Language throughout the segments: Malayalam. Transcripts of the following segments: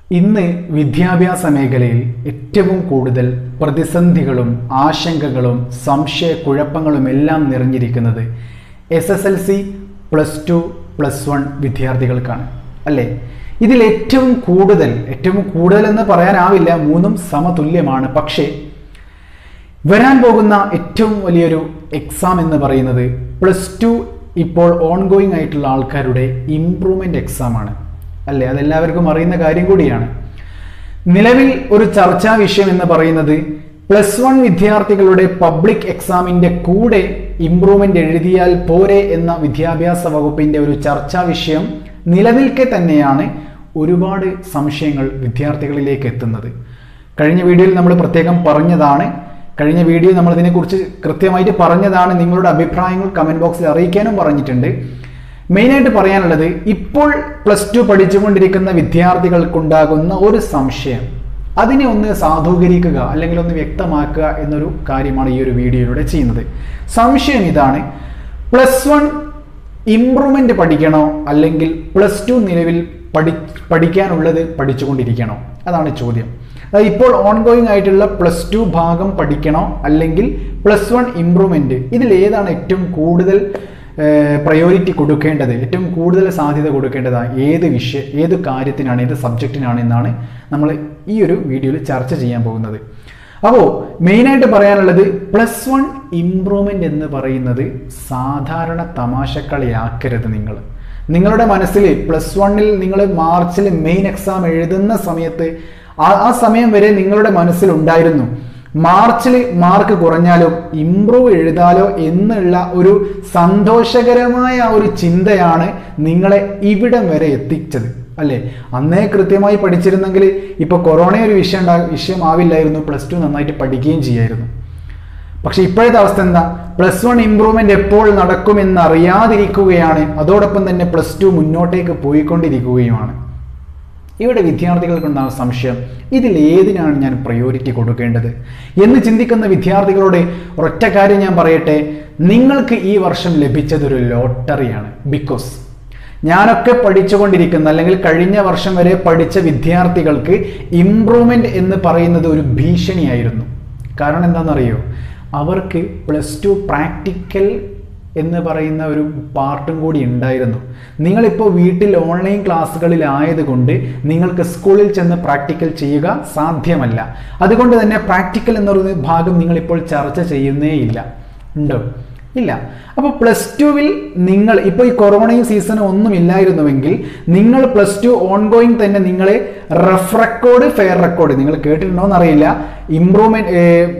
ഇന്ന് വിദ്യാഭ്യാസ മേഖലയിൽ ഏറ്റവും കൂടുതൽ പ്രതിസന്ധികളും ആശങ്കകളും സംശയക്കുഴപ്പങ്ങളും എല്ലാം നിറഞ്ഞിരിക്കുന്നത് S S L C plus two plus one വിദ്യാർത്ഥികൾക്കാണ് അല്ലേ ഇതിൽ ഏറ്റവും കൂടുതൽ ഏറ്റവും കൂടുതൽ എന്ന് പറയാനാവില്ല മൂന്നും സമതുല്യമാണ് പക്ഷേ വരാൻ പോകുന്ന ഏറ്റവും വലിയൊരു എക്സാം എന്ന് പറയുന്നത് പ്ലസ് ടു ഇപ്പോൾ ഓൺഗോയിങ് ആയിട്ടുള്ള ആൾക്കാരുടെ ഇംപ്രൂവ്മെൻ്റ് എക്സാമാണ് അല്ലേ അതെല്ലാവർക്കും അറിയുന്ന കാര്യം കൂടിയാണ് നിലവിൽ ഒരു ചർച്ചാ വിഷയം എന്ന് പറയുന്നത് പ്ലസ് വൺ വിദ്യാർത്ഥികളുടെ പബ്ലിക് എക്സാമിൻ്റെ കൂടെ ഇംപ്രൂവ്മെൻ്റ് എഴുതിയാൽ പോരെ എന്ന വിദ്യാഭ്യാസ വകുപ്പിൻ്റെ ഒരു ചർച്ചാ വിഷയം നിലനിൽക്കെ തന്നെയാണ് ഒരുപാട് സംശയങ്ങൾ വിദ്യാർത്ഥികളിലേക്ക് എത്തുന്നത് കഴിഞ്ഞ വീഡിയോയിൽ നമ്മൾ പ്രത്യേകം പറഞ്ഞതാണ് കഴിഞ്ഞ വീഡിയോ നമ്മൾ ഇതിനെക്കുറിച്ച് കൃത്യമായിട്ട് പറഞ്ഞതാണ് നിങ്ങളുടെ അഭിപ്രായങ്ങൾ കമൻറ്റ് ബോക്സിൽ അറിയിക്കാനും പറഞ്ഞിട്ടുണ്ട് മെയിനായിട്ട് പറയാനുള്ളത് ഇപ്പോൾ പ്ലസ് ടു പഠിച്ചുകൊണ്ടിരിക്കുന്ന വിദ്യാർത്ഥികൾക്കുണ്ടാകുന്ന ഒരു സംശയം അതിനെ ഒന്ന് സാധൂകരിക്കുക അല്ലെങ്കിൽ ഒന്ന് വ്യക്തമാക്കുക എന്നൊരു കാര്യമാണ് ഈ ഒരു വീഡിയോയിലൂടെ ചെയ്യുന്നത് സംശയം ഇതാണ് പ്ലസ് വൺ ഇംപ്രൂവ്മെൻ്റ് പഠിക്കണോ അല്ലെങ്കിൽ പ്ലസ് ടു നിലവിൽ പഠി പഠിക്കാനുള്ളത് പഠിച്ചുകൊണ്ടിരിക്കണോ അതാണ് ചോദ്യം അതായത് ഇപ്പോൾ ഓൺഗോയിങ് ആയിട്ടുള്ള പ്ലസ് ടു ഭാഗം പഠിക്കണോ അല്ലെങ്കിൽ പ്ലസ് വൺ ഇംപ്രൂവ്മെൻറ്റ് ഇതിൽ ഏതാണ് ഏറ്റവും കൂടുതൽ പ്രയോറിറ്റി കൊടുക്കേണ്ടത് ഏറ്റവും കൂടുതൽ സാധ്യത കൊടുക്കേണ്ടത് ഏത് വിഷയ ഏത് കാര്യത്തിനാണ് ഏത് സബ്ജക്റ്റിനാണ് എന്നാണ് നമ്മൾ ഈ ഒരു വീഡിയോയിൽ ചർച്ച ചെയ്യാൻ പോകുന്നത് അപ്പോൾ മെയിനായിട്ട് പറയാനുള്ളത് പ്ലസ് വൺ ഇംപ്രൂവ്മെൻ്റ് എന്ന് പറയുന്നത് സാധാരണ തമാശക്കളിയാക്കരുത് നിങ്ങൾ നിങ്ങളുടെ മനസ്സിൽ പ്ലസ് വണ്ണിൽ നിങ്ങൾ മാർച്ചിൽ മെയിൻ എക്സാം എഴുതുന്ന സമയത്ത് ആ ആ സമയം വരെ നിങ്ങളുടെ മനസ്സിൽ ഉണ്ടായിരുന്നു മാർച്ചിൽ മാർക്ക് കുറഞ്ഞാലോ ഇംപ്രൂവ് എഴുതാലോ എന്നുള്ള ഒരു സന്തോഷകരമായ ഒരു ചിന്തയാണ് നിങ്ങളെ ഇവിടം വരെ എത്തിച്ചത് അല്ലേ അന്നേ കൃത്യമായി പഠിച്ചിരുന്നെങ്കിൽ ഇപ്പോൾ കൊറോണ ഒരു വിഷയം ഉണ്ടാ വിഷയമാവില്ലായിരുന്നു പ്ലസ് ടു നന്നായിട്ട് പഠിക്കുകയും ചെയ്യായിരുന്നു പക്ഷെ ഇപ്പോഴത്തെ അവസ്ഥ എന്താ പ്ലസ് വൺ ഇംപ്രൂവ്മെന്റ് എപ്പോൾ നടക്കുമെന്ന് അറിയാതിരിക്കുകയാണ് അതോടൊപ്പം തന്നെ പ്ലസ് ടു മുന്നോട്ടേക്ക് പോയിക്കൊണ്ടിരിക്കുകയുമാണ് ഇവിടെ വിദ്യാർത്ഥികൾക്കുണ്ടാകുന്ന സംശയം ഇതിൽ ഏതിനാണ് ഞാൻ പ്രയോറിറ്റി കൊടുക്കേണ്ടത് എന്ന് ചിന്തിക്കുന്ന വിദ്യാർത്ഥികളോട് ഒറ്റ കാര്യം ഞാൻ പറയട്ടെ നിങ്ങൾക്ക് ഈ വർഷം ലഭിച്ചതൊരു ലോട്ടറിയാണ് ബിക്കോസ് ഞാനൊക്കെ പഠിച്ചുകൊണ്ടിരിക്കുന്ന അല്ലെങ്കിൽ കഴിഞ്ഞ വർഷം വരെ പഠിച്ച വിദ്യാർത്ഥികൾക്ക് ഇംപ്രൂവ്മെൻ്റ് എന്ന് പറയുന്നത് ഒരു ഭീഷണിയായിരുന്നു കാരണം എന്താണെന്നറിയോ അവർക്ക് പ്ലസ് ടു പ്രാക്ടിക്കൽ എന്ന് പറയുന്ന ഒരു പാർട്ടും കൂടി ഉണ്ടായിരുന്നു നിങ്ങളിപ്പോൾ വീട്ടിൽ ഓൺലൈൻ ക്ലാസ്സുകളിലായതുകൊണ്ട് നിങ്ങൾക്ക് സ്കൂളിൽ ചെന്ന് പ്രാക്ടിക്കൽ ചെയ്യുക സാധ്യമല്ല അതുകൊണ്ട് തന്നെ പ്രാക്ടിക്കൽ എന്നൊരു ഭാഗം നിങ്ങളിപ്പോൾ ചർച്ച ചെയ്യുന്നേയില്ല ഉണ്ടോ ഇല്ല അപ്പോൾ പ്ലസ് ടുവിൽ നിങ്ങൾ ഇപ്പോൾ ഈ കൊറോണയും സീസണും ഒന്നും ഇല്ലായിരുന്നുവെങ്കിൽ നിങ്ങൾ പ്ലസ് ടു ഓൺഗോയിങ് തന്നെ നിങ്ങളെ റഫ് റെക്കോർഡ് ഫെയർ റെക്കോർഡ് നിങ്ങൾ കേട്ടിട്ടുണ്ടോ എന്നറിയില്ല ഇംപ്രൂവ്മെന്റ്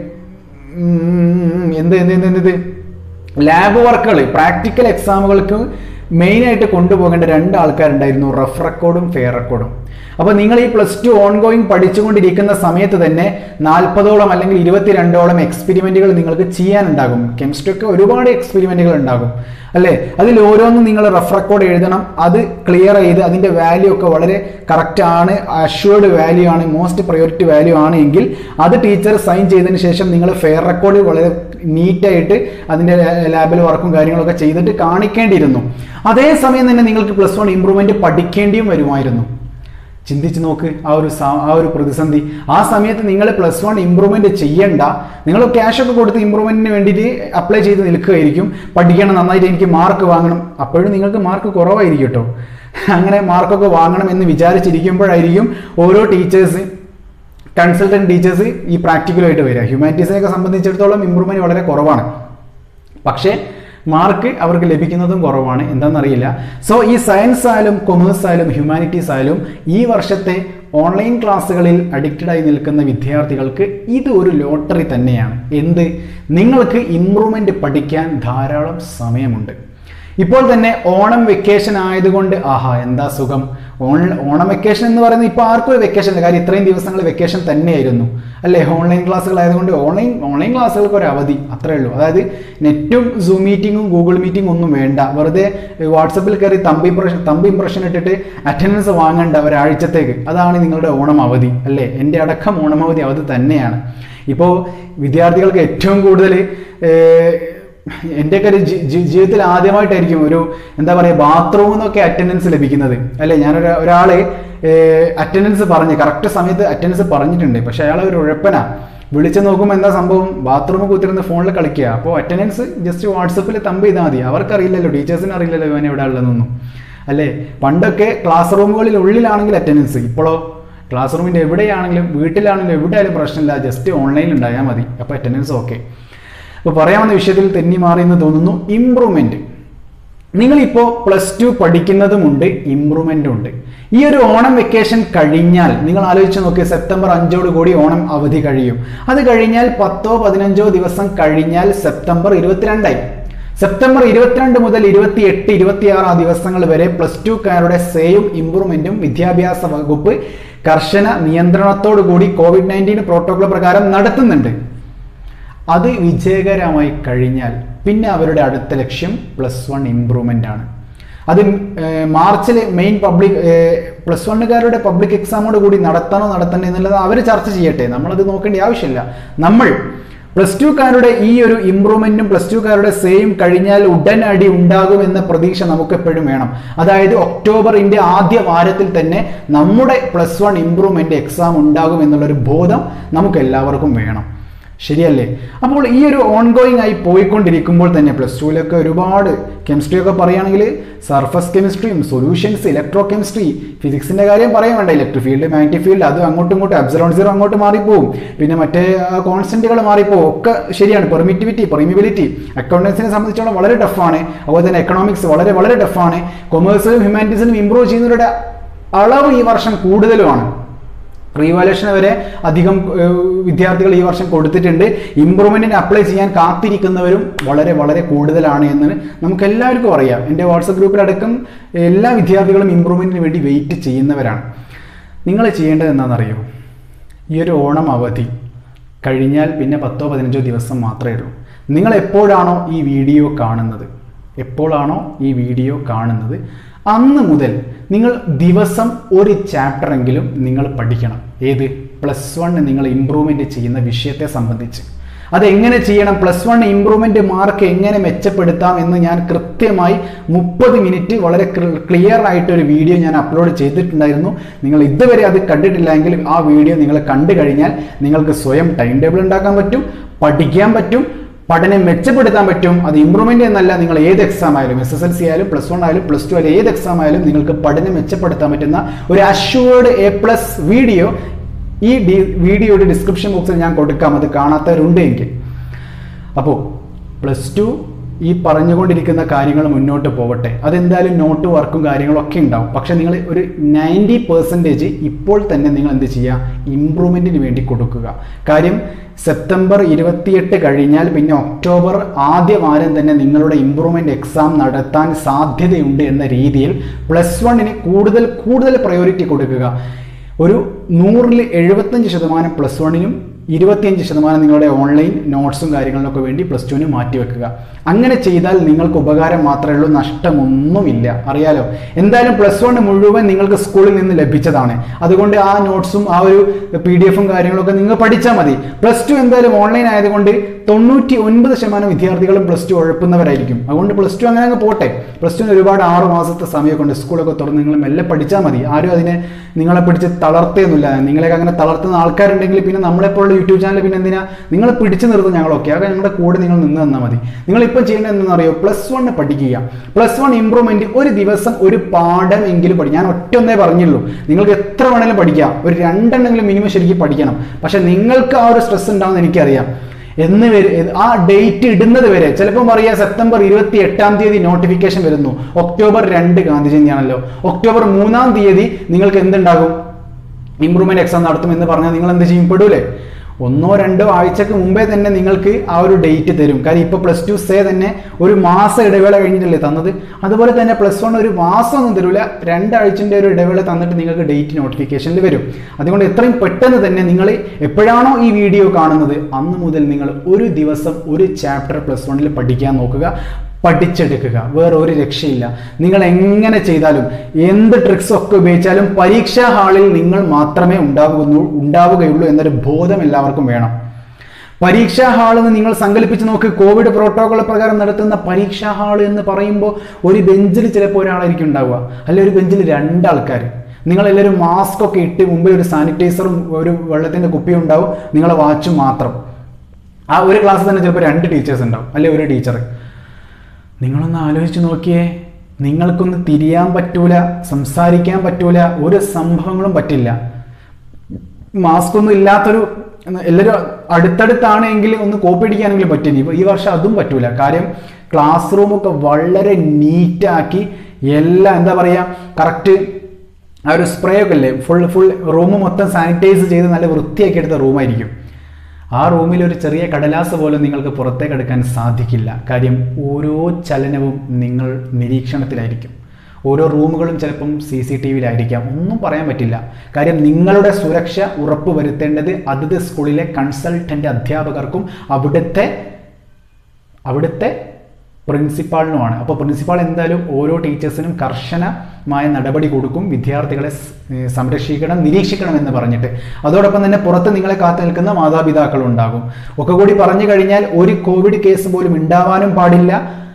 എന്ത് എന്ത് എന്ത് എന്ത് ലാബ് വർക്കുകൾ പ്രാക്ടിക്കൽ എക്സാമുകൾക്ക് മെയിനായിട്ട് കൊണ്ടുപോകേണ്ട രണ്ട് ആൾക്കാരുണ്ടായിരുന്നു റഫ് റെക്കോർഡും ഫെയർ റെക്കോർഡും അപ്പോൾ നിങ്ങൾ ഈ പ്ലസ് ടു ഓൺഗോയിങ് പഠിച്ചുകൊണ്ടിരിക്കുന്ന സമയത്ത് തന്നെ നാൽപ്പതോളം അല്ലെങ്കിൽ ഇരുപത്തിരണ്ടോളം എക്സ്പെരിമെൻറ്റുകൾ നിങ്ങൾക്ക് ചെയ്യാനുണ്ടാകും കെമിസ്ട്രി ഒക്കെ ഒരുപാട് എക്സ്പെരിമെൻറ്റുകൾ ഉണ്ടാകും അല്ലേ അതിൽ ഓരോന്നും നിങ്ങൾ റഫ് റെക്കോർഡ് എഴുതണം അത് ക്ലിയർ ചെയ്ത് അതിൻ്റെ വാല്യൂ ഒക്കെ വളരെ കറക്റ്റ് ആണ് അഷ്വേർഡ് വാല്യൂ ആണ് മോസ്റ്റ് പ്രയോറിറ്റി വാല്യൂ ആണ് എങ്കിൽ അത് ടീച്ചർ സൈൻ ചെയ്തതിന് ശേഷം നിങ്ങൾ ഫെയർ റെക്കോർഡ് വളരെ നീറ്റായിട്ട് അതിൻ്റെ ലാബിൽ വർക്കും കാര്യങ്ങളൊക്കെ ചെയ്തിട്ട് കാണിക്കേണ്ടിയിരുന്നു അതേസമയം തന്നെ നിങ്ങൾക്ക് പ്ലസ് വൺ ഇമ്പ്രൂവ്മെൻറ്റ് പഠിക്കേണ്ടിയും വരുമായിരുന്നു ചിന്തിച്ച് നോക്ക് ആ ഒരു ആ ഒരു പ്രതിസന്ധി ആ സമയത്ത് നിങ്ങൾ പ്ലസ് വൺ ഇമ്പ്രൂവ്മെന്റ് ചെയ്യണ്ട നിങ്ങൾ ക്യാഷ് ഒക്കെ കൊടുത്ത് ഇമ്പ്രൂവ്മെന്റിന് വേണ്ടിയിട്ട് അപ്ലൈ ചെയ്ത് നിൽക്കുകയായിരിക്കും പഠിക്കണം നന്നായിട്ട് എനിക്ക് മാർക്ക് വാങ്ങണം അപ്പോഴും നിങ്ങൾക്ക് മാർക്ക് കുറവായിരിക്കും കേട്ടോ അങ്ങനെ മാർക്കൊക്കെ വാങ്ങണം എന്ന് വിചാരിച്ചിരിക്കുമ്പോഴായിരിക്കും ഓരോ ടീച്ചേഴ്സ് കൺസൾട്ടൻറ്റ് ടീച്ചേഴ്സ് ഈ പ്രാക്ടിക്കലായിട്ട് വരിക ഹ്യൂമാനിറ്റീസിനെയൊക്കെ സംബന്ധിച്ചിടത്തോളം ഇമ്പ്രൂവ്മെന്റ് വളരെ കുറവാണ് പക്ഷേ മാർക്ക് അവർക്ക് ലഭിക്കുന്നതും കുറവാണ് എന്താണെന്നറിയില്ല സോ ഈ സയൻസ് ആയാലും കൊമേഴ്സ് ആയാലും ഹ്യൂമാനിറ്റീസ് ആയാലും ഈ വർഷത്തെ ഓൺലൈൻ ക്ലാസ്സുകളിൽ അഡിക്റ്റഡ് ആയി നിൽക്കുന്ന വിദ്യാർത്ഥികൾക്ക് ഇത് ഒരു ലോട്ടറി തന്നെയാണ് എന്ത് നിങ്ങൾക്ക് ഇമ്പ്രൂവ്മെൻ്റ് പഠിക്കാൻ ധാരാളം സമയമുണ്ട് ഇപ്പോൾ തന്നെ ഓണം വെക്കേഷൻ ആയതുകൊണ്ട് ആഹാ എന്താ സുഖം ഓൺ ഓണം വെക്കേഷൻ എന്ന് പറയുന്നത് ഇപ്പോൾ ആർക്കും ഒരു വെക്കേഷൻ ഇല്ല കാര്യം ഇത്രയും ദിവസങ്ങൾ വെക്കേഷൻ തന്നെയായിരുന്നു അല്ലേ ഓൺലൈൻ ക്ലാസ്സുകൾ ആയതുകൊണ്ട് ഓൺലൈൻ ഓൺലൈൻ ക്ലാസ്സുകൾക്ക് ഒരു അവധി അത്രേ ഉള്ളൂ അതായത് നെറ്റും സൂം മീറ്റിങ്ങും ഗൂഗിൾ മീറ്റിംഗ് ഒന്നും വേണ്ട വെറുതെ വാട്സപ്പിൽ കയറി തമ്പ് ഇംപ്രഷൻ തമ്പ് ഇംപ്രഷൻ ഇട്ടിട്ട് അറ്റൻഡൻസ് വാങ്ങേണ്ട ഒരാഴ്ചത്തേക്ക് അതാണ് നിങ്ങളുടെ ഓണം അവധി അല്ലേ എൻ്റെ അടക്കം ഓണം അവധി അവധി തന്നെയാണ് ഇപ്പോൾ വിദ്യാർത്ഥികൾക്ക് ഏറ്റവും കൂടുതൽ എൻ്റെയൊക്കെ ഒരു ജി- ജി- ജീവിതത്തിൽ ആദ്യമായിട്ടായിരിക്കും ഒരു എന്താ പറയുക ബാത്റൂമിൽ നിന്നൊക്കെ അറ്റൻഡൻസ് ലഭിക്കുന്നത് അല്ലേ ഞാനൊരു ഒരാള് അറ്റൻഡൻസ് പറഞ്ഞ് കറക്റ്റ് സമയത്ത് അറ്റൻഡൻസ് പറഞ്ഞിട്ടുണ്ട് പക്ഷെ അയാൾ ഒരു ഉഴപ്പനാ വിളിച്ചു നോക്കുമ്പോൾ എന്താ സംഭവം ബാത്റൂമിൽ കുത്തിരുന്ന് ഫോണിൽ കളിക്കുക അപ്പോൾ അറ്റൻഡൻസ് ജസ്റ്റ് വാട്സപ്പിൽ തമ്പ് ചെയ്താൽ മതി അവർക്കറിയില്ലല്ലോ ടീച്ചേഴ്സിന് അറിയില്ലല്ലോ ഇവൻ എവിടെ ഉള്ളതെന്നൊന്നും അല്ലേ പണ്ടൊക്കെ ക്ലാസ് റൂമുകളിൽ ഉള്ളിലാണെങ്കിൽ അറ്റൻഡൻസ് ഇപ്പോഴോ ക്ലാസ് റൂമിൻ്റെ എവിടെയാണെങ്കിലും വീട്ടിലാണെങ്കിലും എവിടെയായാലും പ്രശ്നമില്ല ജസ്റ്റ് ഓൺലൈനിൽ ഉണ്ടായാൽ മതി അപ്പോൾ അറ്റൻഡൻസ് ഓക്കെ അപ്പോൾ പറയാവുന്ന വിഷയത്തിൽ തെന്നി മാറി എന്ന് തോന്നുന്നു ഇമ്പ്രൂവ്മെൻറ്റ് നിങ്ങളിപ്പോൾ പ്ലസ് ടു പഠിക്കുന്നതുമുണ്ട് ഇമ്പ്രൂവ്മെൻറ്റും ഉണ്ട് ഈ ഒരു ഓണം വെക്കേഷൻ കഴിഞ്ഞാൽ നിങ്ങൾ ആലോചിച്ച് നോക്കി സെപ്റ്റംബർ അഞ്ചോട് കൂടി ഓണം അവധി കഴിയും അത് കഴിഞ്ഞാൽ പത്തോ പതിനഞ്ചോ ദിവസം കഴിഞ്ഞാൽ സെപ്റ്റംബർ ഇരുപത്തിരണ്ടായി സെപ്റ്റംബർ ഇരുപത്തിരണ്ട് മുതൽ ഇരുപത്തിയെട്ട് ഇരുപത്തിയാറ് ആ ദിവസങ്ങൾ വരെ പ്ലസ് ടുക്കാരുടെ സേയും ഇമ്പ്രൂവ്മെന്റും വിദ്യാഭ്യാസ വകുപ്പ് കർശന നിയന്ത്രണത്തോടു കൂടി കോവിഡ് നയൻറ്റീൻ പ്രോട്ടോകോൾ പ്രകാരം നടത്തുന്നുണ്ട് അത് വിജയകരമായി കഴിഞ്ഞാൽ പിന്നെ അവരുടെ അടുത്ത ലക്ഷ്യം പ്ലസ് വൺ ഇമ്പ്രൂവ്മെൻ്റ് ആണ് അത് മാർച്ചിൽ മെയിൻ പബ്ലിക് പ്ലസ് വണ്ണുകാരുടെ പബ്ലിക് എക്സാമോട് കൂടി നടത്തണോ നടത്തണ്ടേ എന്നുള്ളത് അവർ ചർച്ച ചെയ്യട്ടെ നമ്മളത് നോക്കേണ്ട ആവശ്യമില്ല നമ്മൾ പ്ലസ് ടുക്കാരുടെ ഈ ഒരു ഇമ്പ്രൂവ്മെന്റും പ്ലസ് ടുക്കാരുടെ സെയിം കഴിഞ്ഞാൽ ഉടനടി ഉണ്ടാകും എന്ന പ്രതീക്ഷ നമുക്ക് എപ്പോഴും വേണം അതായത് ഒക്ടോബറിന്റെ ആദ്യ വാരത്തിൽ തന്നെ നമ്മുടെ പ്ലസ് വൺ ഇമ്പ്രൂവ്മെന്റ് എക്സാം ഉണ്ടാകും എന്നുള്ളൊരു ബോധം നമുക്ക് എല്ലാവർക്കും വേണം ശരിയല്ലേ അപ്പോൾ ഈ ഒരു ഓൺഗോയിങ് ആയി പോയിക്കൊണ്ടിരിക്കുമ്പോൾ തന്നെ പ്ലസ് ടുവിലൊക്കെ ഒരുപാട് കെമിസ്ട്രി ഒക്കെ പറയുകയാണെങ്കിൽ സർഫസ് കെമിസ്ട്രിയും സൊല്യൂഷൻസ് ഇലക്ട്രോ കെമിസ്ട്രി ഫിസിക്സിന്റെ കാര്യം പറയാൻ വേണ്ട ഇലക്ട്രിക് ഫീൽഡ് മാഗ്നറ്റിക് ഫീൽഡ് അത് അങ്ങോട്ടും ഇങ്ങോട്ടും അബ്സലോൺ സീറോ അങ്ങോട്ട് മാറിപ്പോവും പിന്നെ മറ്റേ കോൺസ്റ്റന്റുകൾ മാറിപ്പോവും ഒക്കെ ശരിയാണ് പെർമിറ്റിവിറ്റി പെർമിബിലിറ്റി അക്കൗണ്ടൻസിനെ സംബന്ധിച്ചോളം വളരെ ടഫാണ് അതുപോലെ തന്നെ എക്കണോമിക്സ് വളരെ വളരെ ടഫാണ് കൊമേഴ്സിലും ഹ്യൂമാനിറ്റീസിലും ഇമ്പ്രൂവ് ചെയ്യുന്നവരുടെ അളവ് ഈ വർഷം കൂടുതലുമാണ് റീവാലുവേഷന് വരെ അധികം ഏഹ്, വിദ്യാർത്ഥികൾ ഈ വർഷം കൊടുത്തിട്ടുണ്ട് ഇമ്പ്രൂവ്മെന്റിന് അപ്ലൈ ചെയ്യാൻ കാത്തിരിക്കുന്നവരും വളരെ വളരെ കൂടുതലാണ് എന്ന് നമുക്ക് എല്ലാവർക്കും അറിയാം എൻ്റെ വാട്സപ്പ് ഗ്രൂപ്പിലടക്കം എല്ലാ വിദ്യാർത്ഥികളും ഇമ്പ്രൂവ്മെന്റിന് വേണ്ടി വെയിറ്റ് ചെയ്യുന്നവരാണ് നിങ്ങൾ ചെയ്യേണ്ടത് എന്താണെന്നറിയോ ഈ ഒരു ഓണം അവധി കഴിഞ്ഞാൽ പിന്നെ പത്തോ പതിനഞ്ചോ ദിവസം മാത്രമേ ഉള്ളൂ നിങ്ങൾ എപ്പോഴാണോ ഈ വീഡിയോ കാണുന്നത് എപ്പോഴാണോ ഈ വീഡിയോ കാണുന്നത് അന്ന് മുതൽ നിങ്ങൾ ദിവസം ഒരു ചാപ്റ്റർ എങ്കിലും നിങ്ങൾ പഠിക്കണം ഏത് പ്ലസ് വൺ നിങ്ങൾ ഇമ്പ്രൂവ്മെൻ്റ് ചെയ്യുന്ന വിഷയത്തെ സംബന്ധിച്ച് അതെങ്ങനെ ചെയ്യണം പ്ലസ് വൺ ഇമ്പ്രൂവ്മെന്റ് മാർക്ക് എങ്ങനെ മെച്ചപ്പെടുത്താം എന്ന് ഞാൻ കൃത്യമായി മുപ്പത് മിനിറ്റ് വളരെ ക്ലിയർ ആയിട്ട് ഒരു വീഡിയോ ഞാൻ അപ്ലോഡ് ചെയ്തിട്ടുണ്ടായിരുന്നു നിങ്ങൾ ഇതുവരെ അത് കണ്ടിട്ടില്ലെങ്കിൽ ആ വീഡിയോ നിങ്ങൾ കണ്ടു കഴിഞ്ഞാൽ നിങ്ങൾക്ക് സ്വയം ടൈം ടേബിൾ ഉണ്ടാക്കാൻ പറ്റും പഠിക്കാൻ പറ്റും പഠനം മെച്ചപ്പെടുത്താൻ പറ്റും അത് ഇമ്പ്രൂവ്മെന്റ് എന്നല്ല നിങ്ങൾ ഏത് എക്സാം ആയാലും എസ് എസ് എൽ സി ആയാലും പ്ലസ് വൺ ആയാലും പ്ലസ് ടു ആയാലും ഏത് എക്സാം ആയാലും നിങ്ങൾക്ക് പഠനം മെച്ചപ്പെടുത്താൻ പറ്റുന്ന ഒരു അഷ്വേർഡ് എ പ്ലസ് വീഡിയോ ഈ ഡി വീഡിയോയുടെ ഡിസ്ക്രിപ്ഷൻ ബോക്സിൽ ഞാൻ കൊടുക്കാം അത് കാണാത്തവരുണ്ട് എങ്കിൽ അപ്പോൾ പ്ലസ് ടു ഈ പറഞ്ഞുകൊണ്ടിരിക്കുന്ന കാര്യങ്ങൾ മുന്നോട്ട് പോവട്ടെ അതെന്തായാലും നോട്ട് വർക്കും കാര്യങ്ങളും ഒക്കെ ഉണ്ടാവും പക്ഷെ നിങ്ങൾ ഒരു നയൻറ്റി പെർസെൻറ്റേജ് ഇപ്പോൾ തന്നെ നിങ്ങൾ എന്ത് ചെയ്യുക ഇമ്പ്രൂവ്മെൻറ്റിന് വേണ്ടി കൊടുക്കുക കാര്യം സെപ്റ്റംബർ ഇരുപത്തിയെട്ട് കഴിഞ്ഞാൽ പിന്നെ ഒക്ടോബർ ആദ്യ വാരം തന്നെ നിങ്ങളുടെ ഇമ്പ്രൂവ്മെൻറ്റ് എക്സാം നടത്താൻ സാധ്യതയുണ്ട് എന്ന രീതിയിൽ പ്ലസ് വണ്ണിന് കൂടുതൽ കൂടുതൽ പ്രയോറിറ്റി കൊടുക്കുക ഒരു നൂറിൽ എഴുപത്തഞ്ച് ശതമാനം പ്ലസ് വണ്ണിനും ഇരുപത്തിയഞ്ച് ശതമാനം നിങ്ങളുടെ ഓൺലൈൻ നോട്ട്സും കാര്യങ്ങളിലൊക്കെ വേണ്ടി പ്ലസ് ടുവിന് മാറ്റിവെക്കുക അങ്ങനെ ചെയ്താൽ നിങ്ങൾക്ക് ഉപകാരം മാത്രമേ ഉള്ളൂ നഷ്ടമൊന്നുമില്ല അറിയാലോ എന്തായാലും പ്ലസ് വൺ മുഴുവൻ നിങ്ങൾക്ക് സ്കൂളിൽ നിന്ന് ലഭിച്ചതാണ് അതുകൊണ്ട് ആ നോട്ട്സും ആ ഒരു പി ഡി എഫും കാര്യങ്ങളൊക്കെ നിങ്ങൾ പഠിച്ചാൽ മതി പ്ലസ് ടു എന്തായാലും ഓൺലൈൻ ആയതുകൊണ്ട് തൊണ്ണൂറ്റി ഒൻപത് ശതമാനം വിദ്യാർത്ഥികളും പ്ലസ് ടു ഉഴപ്പുന്നവരായിരിക്കും അതുകൊണ്ട് പ്ലസ് ടു അങ്ങനെ അങ്ങ് പോട്ടെ പ്ലസ് ടുവിന് ഒരുപാട് ആറ് മാസത്തെ സമയമൊക്കെ ഉണ്ട് സ്കൂളൊക്കെ തുറന്ന് നിങ്ങൾ മെല്ലെ പഠിച്ചാൽ മതി ആരും അതിനെ നിങ്ങളെ പിടിച്ച് തളർത്തുന്നില്ല നിങ്ങളെയൊക്കെ അങ്ങനെ തളർത്തുന്ന ആൾക്കാരുണ്ടെങ്കിൽ പിന്നെ നമ്മളെപ്പോലുള്ള യൂട്യൂബ് ചാനൽ പിന്നെ എന്തിനാ നിങ്ങളെ പിടിച്ചു നിർത്തും ഞങ്ങളൊക്കെ അത് ഞങ്ങളുടെ കൂടെ നിങ്ങൾ നിന്ന് തന്നാൽ മതി നിങ്ങൾ ഇപ്പം ചെയ്യേണ്ടത് എന്താണെന്ന് അറിയോ പ്ലസ് വണ്ണ് പഠിക്കുക പ്ലസ് വൺ ഇമ്പ്രൂവ്മെന്റ് ഒരു ദിവസം ഒരു പാഠം എങ്കിലും പഠിക്കും ഞാൻ ഒറ്റ ഒന്നേ പറഞ്ഞുള്ളൂ നിങ്ങൾക്ക് എത്ര വേണേലും പഠിക്കാം ഒരു രണ്ടെണ്ണെങ്കിലും മിനിമം ശരിക്കും പഠിക്കണം പക്ഷെ നിങ്ങൾക്ക് ആ ഒരു സ്ട്രെസ് ഉണ്ടാവുമെന്ന് എനിക്കറിയാം എന്ന് വരെ ആ ഡേറ്റ് ഇടുന്നത് വരെ ചിലപ്പോൾ പറയാം സെപ്റ്റംബർ ഇരുപത്തി എട്ടാം തീയതി നോട്ടിഫിക്കേഷൻ വരുന്നു ഒക്ടോബർ രണ്ട് ഗാന്ധിജയന്തിയാണല്ലോ ഒക്ടോബർ മൂന്നാം തീയതി നിങ്ങൾക്ക് എന്തുണ്ടാകും ഇമ്പ്രൂവ്മെന്റ് എക്സാം നടത്തുമെന്ന് പറഞ്ഞാൽ നിങ്ങൾ എന്ത് ചെയ്യും പെടൂലേ ഒന്നോ രണ്ടോ ആഴ്ചക്ക് മുമ്പേ തന്നെ നിങ്ങൾക്ക് ആ ഒരു ഡേറ്റ് തരും കാര്യം ഇപ്പോൾ പ്ലസ് ടു സേ തന്നെ ഒരു മാസം ഇടവേള കഴിഞ്ഞിട്ടല്ലേ തന്നത് അതുപോലെ തന്നെ പ്ലസ് വൺ ഒരു മാസം ഒന്നും തരില്ല രണ്ടാഴ്ചൻ്റെ ഒരു ഇടവേള തന്നിട്ട് നിങ്ങൾക്ക് ഡേറ്റ് നോട്ടിഫിക്കേഷനിൽ വരും അതുകൊണ്ട് എത്രയും പെട്ടെന്ന് തന്നെ നിങ്ങൾ എപ്പോഴാണോ ഈ വീഡിയോ കാണുന്നത് അന്ന് മുതൽ നിങ്ങൾ ഒരു ദിവസം ഒരു ചാപ്റ്റർ പ്ലസ് വണ്ണിൽ പഠിക്കാൻ നോക്കുക പഠിച്ചെടുക്കുക വേറെ ഒരു രക്ഷയില്ല നിങ്ങൾ എങ്ങനെ ചെയ്താലും എന്ത് ട്രിക്സ് ഒക്കെ ഉപയോഗിച്ചാലും പരീക്ഷാ ഹാളിൽ നിങ്ങൾ മാത്രമേ ഉണ്ടാകുന്നു ഉണ്ടാവുകയുള്ളൂ എന്നൊരു ബോധം എല്ലാവർക്കും വേണം പരീക്ഷാ ഹാൾ എന്ന് നിങ്ങൾ സങ്കല്പിച്ച് നോക്ക് കോവിഡ് പ്രോട്ടോകോൾ പ്രകാരം നടത്തുന്ന പരീക്ഷാ ഹാൾ എന്ന് പറയുമ്പോൾ ഒരു ബെഞ്ചിൽ ചിലപ്പോൾ ഒരാളായിരിക്കും ഉണ്ടാവുക അല്ലെ ഒരു ബെഞ്ചിൽ രണ്ടാൾക്കാർ നിങ്ങളെല്ലാവരും മാസ്ക് ഒക്കെ ഇട്ട് മുമ്പിൽ ഒരു സാനിറ്റൈസറും ഒരു വെള്ളത്തിൻ്റെ കുപ്പിയും ഉണ്ടാവും നിങ്ങളെ വാച്ചും മാത്രം ആ ഒരു ക്ലാസ്സിൽ തന്നെ ചിലപ്പോൾ രണ്ട് ടീച്ചേഴ്സ് ഉണ്ടാവും അല്ലെ ഒരു ടീച്ചർ നിങ്ങളൊന്ന് ആലോചിച്ച് നോക്കിയേ നിങ്ങൾക്കൊന്ന് തിരിയാൻ പറ്റൂല സംസാരിക്കാൻ പറ്റൂല ഒരു സംഭവങ്ങളും പറ്റില്ല മാസ്ക് ഒന്നും ഇല്ലാത്തൊരു എല്ലാവരും അടുത്തടുത്താണ് എങ്കിൽ ഒന്ന് കോപ്പി അടിക്കാനെങ്കിലും പറ്റില്ല ഇപ്പൊ ഈ വർഷം അതും പറ്റൂല കാര്യം ക്ലാസ് റൂമൊക്കെ വളരെ നീറ്റാക്കി എല്ലാം എന്താ പറയുക കറക്റ്റ് ആ ഒരു സ്പ്രേ ഒക്കെ അല്ലേ ഫുൾ ഫുൾ റൂം മൊത്തം സാനിറ്റൈസ് ചെയ്ത് നല്ല വൃത്തിയാക്കി എടുത്ത റൂമായിരിക്കും ആ റൂമിൽ ഒരു ചെറിയ കടലാസ് പോലും നിങ്ങൾക്ക് പുറത്തേക്ക് എടുക്കാൻ സാധിക്കില്ല കാര്യം ഓരോ ചലനവും നിങ്ങൾ നിരീക്ഷണത്തിലായിരിക്കും ഓരോ റൂമുകളും ചിലപ്പം സി സി ടി വിയിലായിരിക്കാം ഒന്നും പറയാൻ പറ്റില്ല കാര്യം നിങ്ങളുടെ സുരക്ഷ ഉറപ്പുവരുത്തേണ്ടത് അതത് സ്കൂളിലെ കൺസൾട്ടൻ്റ് അധ്യാപകർക്കും അവിടുത്തെ അവിടുത്തെ പ്രിൻസിപ്പാളിനുമാണ് അപ്പോൾ പ്രിൻസിപ്പാൾ എന്തായാലും ഓരോ ടീച്ചേഴ്സിനും കർശനമായ നടപടി കൊടുക്കും വിദ്യാർത്ഥികളെ സ്- ഏർ സംരക്ഷിക്കണം നിരീക്ഷിക്കണം എന്ന് പറഞ്ഞിട്ട് അതോടൊപ്പം തന്നെ പുറത്ത് നിങ്ങളെ കാത്തു നിൽക്കുന്ന മാതാപിതാക്കൾ ഉണ്ടാകും ഒക്കെ കൂടി പറഞ്ഞു കഴിഞ്ഞാൽ ഒരു കോവിഡ് കേസ് പോലും ഉണ്ടാവാനും പാടില്ല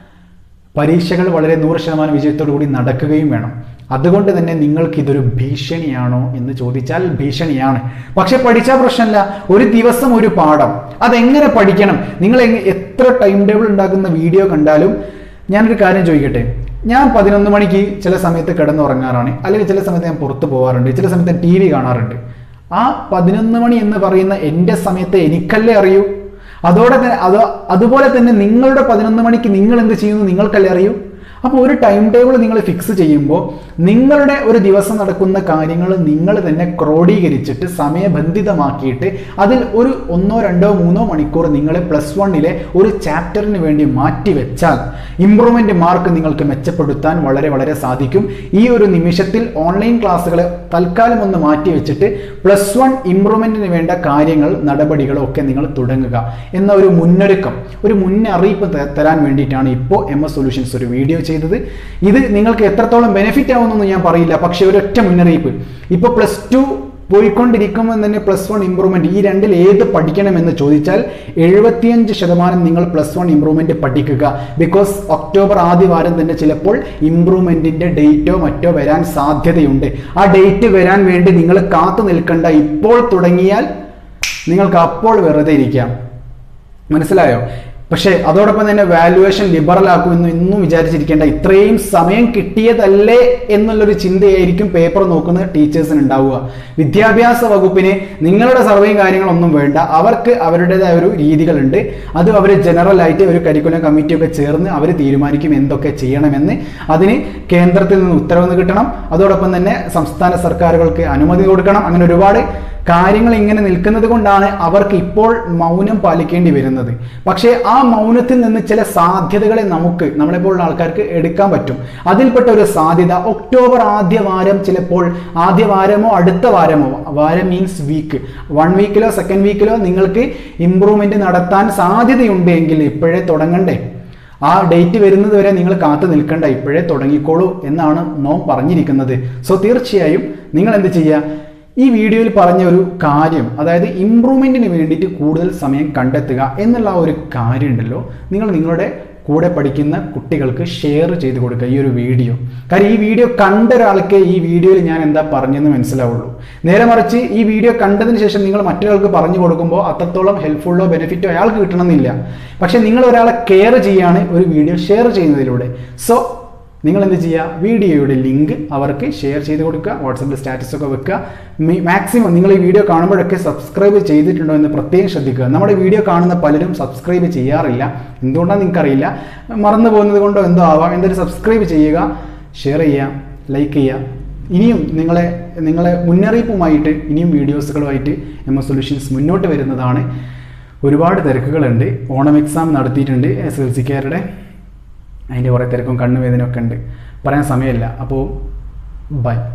പരീക്ഷകൾ വളരെ നൂറ് ശതമാനം വിജയത്തോടു കൂടി നടക്കുകയും വേണം അതുകൊണ്ട് തന്നെ നിങ്ങൾക്ക് ഇതൊരു ഭീഷണിയാണോ എന്ന് ചോദിച്ചാൽ ഭീഷണിയാണ് പക്ഷെ പഠിച്ചാൽ പ്രശ്നമല്ല ഒരു ദിവസം ഒരു പാഠം അതെങ്ങനെ പഠിക്കണം നിങ്ങൾ എങ്ങ- എത്ര ടൈം ടേബിൾ ഉണ്ടാക്കുന്ന വീഡിയോ കണ്ടാലും ഞാനൊരു കാര്യം ചോദിക്കട്ടെ ഞാൻ പതിനൊന്ന് മണിക്ക് ചില സമയത്ത് കിടന്നുറങ്ങാറാണ് അല്ലെങ്കിൽ ചില സമയത്ത് ഞാൻ പുറത്ത് പോകാറുണ്ട് ചില സമയത്ത് ടി വി കാണാറുണ്ട് ആ പതിനൊന്ന് മണി എന്ന് പറയുന്ന എൻ്റെ സമയത്ത് എനിക്കല്ലേ അറിയൂ അതോടെ തന്നെ അത് അതുപോലെ തന്നെ നിങ്ങളുടെ പതിനൊന്ന് മണിക്ക് നിങ്ങൾ എന്ത് ചെയ്യുന്നു നിങ്ങൾക്കല്ലേ അറിയൂ അപ്പോൾ ഒരു ടൈം ടേബിൾ നിങ്ങൾ ഫിക്സ് ചെയ്യുമ്പോൾ നിങ്ങളുടെ ഒരു ദിവസം നടക്കുന്ന കാര്യങ്ങൾ നിങ്ങൾ തന്നെ ക്രോഡീകരിച്ചിട്ട് സമയബന്ധിതമാക്കിയിട്ട് അതിൽ ഒരു ഒന്നോ രണ്ടോ മൂന്നോ മണിക്കൂർ നിങ്ങൾ പ്ലസ് വണ്ണിലെ ഒരു ചാപ്റ്ററിന് വേണ്ടി മാറ്റിവെച്ചാൽ ഇമ്പ്രൂവ്മെൻ്റ് മാർക്ക് നിങ്ങൾക്ക് മെച്ചപ്പെടുത്താൻ വളരെ വളരെ സാധിക്കും ഈ ഒരു നിമിഷത്തിൽ ഓൺലൈൻ ക്ലാസ്സുകൾ തൽക്കാലം ഒന്ന് മാറ്റിവെച്ചിട്ട് പ്ലസ് വൺ ഇമ്പ്രൂവ്മെൻറ്റിന് വേണ്ട കാര്യങ്ങൾ നടപടികളും ഒക്കെ നിങ്ങൾ തുടങ്ങുക എന്ന ഒരു മുന്നൊരുക്കം ഒരു മുന്നറിയിപ്പ് ത- തരാൻ വേണ്ടിയിട്ടാണ് ഇപ്പോൾ എം എസ് സൊല്യൂഷൻസ് ഒരു വീഡിയോ ചെയ്തത് ഇത് നിങ്ങൾക്ക് എത്രത്തോളം ബെനിഫിറ്റ് ആവുമെന്നൊന്നും ഞാൻ പറയില്ല പക്ഷേ ഒരൊറ്റ മുന്നറിയിപ്പ് ഇപ്പോൾ പ്ലസ് ടു പോയിക്കൊണ്ടിരിക്കുമ്പോൾ തന്നെ പ്ലസ് വൺ ഇമ്പ്രൂവ്മെന്റ് ഈ രണ്ടിൽ ഏത് പഠിക്കണമെന്ന് ചോദിച്ചാൽ എഴുപത്തിയഞ്ച് ശതമാനം നിങ്ങൾ പ്ലസ് വൺ ഇമ്പ്രൂവ്മെന്റ് പഠിക്കുക ബിക്കോസ് ഒക്ടോബർ ആദ്യ വാരം തന്നെ ചിലപ്പോൾ ഇമ്പ്രൂവ്മെന്റിന്റെ ഡേറ്റോ മറ്റോ വരാൻ സാധ്യതയുണ്ട് ആ ഡേറ്റ് വരാൻ വേണ്ടി നിങ്ങൾ കാത്തു നിൽക്കേണ്ട ഇപ്പോൾ തുടങ്ങിയാൽ നിങ്ങൾക്ക് അപ്പോൾ വെറുതെ ഇരിക്കാം മനസ്സിലായോ പക്ഷേ അതോടൊപ്പം തന്നെ വാല്യുവേഷൻ ലിബറൽ ആക്കുമെന്ന് ഇന്നും വിചാരിച്ചിരിക്കേണ്ട ഇത്രയും സമയം കിട്ടിയതല്ലേ എന്നുള്ളൊരു ചിന്തയായിരിക്കും പേപ്പർ നോക്കുന്ന ടീച്ചേഴ്സിന് ഉണ്ടാവുക വിദ്യാഭ്യാസ വകുപ്പിന് നിങ്ങളുടെ സർവേയും കാര്യങ്ങളൊന്നും വേണ്ട അവർക്ക് അവരുടേതായ ഒരു രീതികളുണ്ട് അത് അവർ ജനറൽ ആയിട്ട് ഒരു കരിക്കുലം കമ്മിറ്റിയൊക്കെ ചേർന്ന് അവർ തീരുമാനിക്കും എന്തൊക്കെ ചെയ്യണമെന്ന് അതിന് കേന്ദ്രത്തിൽ നിന്ന് ഉത്തരവ് കിട്ടണം അതോടൊപ്പം തന്നെ സംസ്ഥാന സർക്കാരുകൾക്ക് അനുമതി കൊടുക്കണം അങ്ങനെ ഒരുപാട് കാര്യങ്ങൾ ഇങ്ങനെ നിൽക്കുന്നത് കൊണ്ടാണ് അവർക്ക് ഇപ്പോൾ മൗനം പാലിക്കേണ്ടി വരുന്നത് പക്ഷേ ആ മൗനത്തിൽ നിന്ന് ചില സാധ്യതകളെ നമുക്ക് നമ്മളെപ്പോലുള്ള ആൾക്കാർക്ക് എടുക്കാൻ പറ്റും അതിൽപ്പെട്ട ഒരു സാധ്യത ഒക്ടോബർ ആദ്യ വാരം ചിലപ്പോൾ ആദ്യ വാരമോ അടുത്ത വാരമോ വാരം മീൻസ് വീക്ക് വൺ വീക്കിലോ സെക്കൻഡ് വീക്കിലോ നിങ്ങൾക്ക് ഇമ്പ്രൂവ്മെന്റ് നടത്താൻ സാധ്യതയുണ്ട് എങ്കിൽ ഇപ്പോഴേ തുടങ്ങണ്ടേ ആ ഡേറ്റ് വരുന്നത് വരെ നിങ്ങൾ കാത്തു നിൽക്കണ്ട ഇപ്പോഴേ തുടങ്ങിക്കോളൂ എന്നാണ് നോം പറഞ്ഞിരിക്കുന്നത് സോ തീർച്ചയായും നിങ്ങൾ എന്ത് ചെയ്യുക ഈ വീഡിയോയിൽ പറഞ്ഞ ഒരു കാര്യം അതായത് ഇമ്പ്രൂവ്മെൻറ്റിന് വേണ്ടിയിട്ട് കൂടുതൽ സമയം കണ്ടെത്തുക എന്നുള്ള ആ ഒരു കാര്യം ഉണ്ടല്ലോ നിങ്ങൾ നിങ്ങളുടെ കൂടെ പഠിക്കുന്ന കുട്ടികൾക്ക് ഷെയർ ചെയ്ത് കൊടുക്കുക ഈ ഒരു വീഡിയോ കാര്യം ഈ വീഡിയോ കണ്ട ഒരാൾക്ക് ഈ വീഡിയോയിൽ ഞാൻ എന്താ പറഞ്ഞെന്ന് മനസ്സിലാവുള്ളൂ നേരെ മറിച്ച് ഈ വീഡിയോ കണ്ടതിന് ശേഷം നിങ്ങൾ മറ്റൊരാൾക്ക് പറഞ്ഞു കൊടുക്കുമ്പോൾ അത്രത്തോളം ഹെൽപ്ഫുള്ളോ ബെനിഫിറ്റോ അയാൾക്ക് കിട്ടണമെന്നില്ല പക്ഷേ നിങ്ങൾ ഒരാളെ കെയർ ചെയ്യാണ് ഒരു വീഡിയോ ഷെയർ ചെയ്യുന്നതിലൂടെ സോ നിങ്ങൾ എന്ത് ചെയ്യുക വീഡിയോയുടെ ലിങ്ക് അവർക്ക് ഷെയർ ചെയ്ത് കൊടുക്കുക വാട്സപ്പിൽ സ്റ്റാറ്റസ് ഒക്കെ വെക്കുക മാക്സിമം നിങ്ങൾ ഈ വീഡിയോ കാണുമ്പോഴൊക്കെ സബ്സ്ക്രൈബ് ചെയ്തിട്ടുണ്ടോ എന്ന് പ്രത്യേകം ശ്രദ്ധിക്കുക നമ്മുടെ വീഡിയോ കാണുന്ന പലരും സബ്സ്ക്രൈബ് ചെയ്യാറില്ല എന്തുകൊണ്ടാണെന്ന് നിങ്ങൾക്കറിയില്ല മറന്നു പോകുന്നത് കൊണ്ടോ എന്തോ ആവാം എന്തായാലും സബ്സ്ക്രൈബ് ചെയ്യുക ഷെയർ ചെയ്യുക ലൈക്ക് ചെയ്യുക ഇനിയും നിങ്ങളെ നിങ്ങളെ മുന്നറിയിപ്പുമായിട്ട് ഇനിയും വീഡിയോസുകളുമായിട്ട് എം എസ് സൊല്യൂഷൻസ് മുന്നോട്ട് വരുന്നതാണ് ഒരുപാട് തിരക്കുകളുണ്ട് ഓണം എക്സാം നടത്തിയിട്ടുണ്ട് എസ് എൽ സിക്കാരുടെ അതിൻ്റെ കുറേ തിരക്കും കണ്ണുവേദനയൊക്കെ ഉണ്ട് പറയാൻ സമയമില്ല അപ്പോൾ ബൈ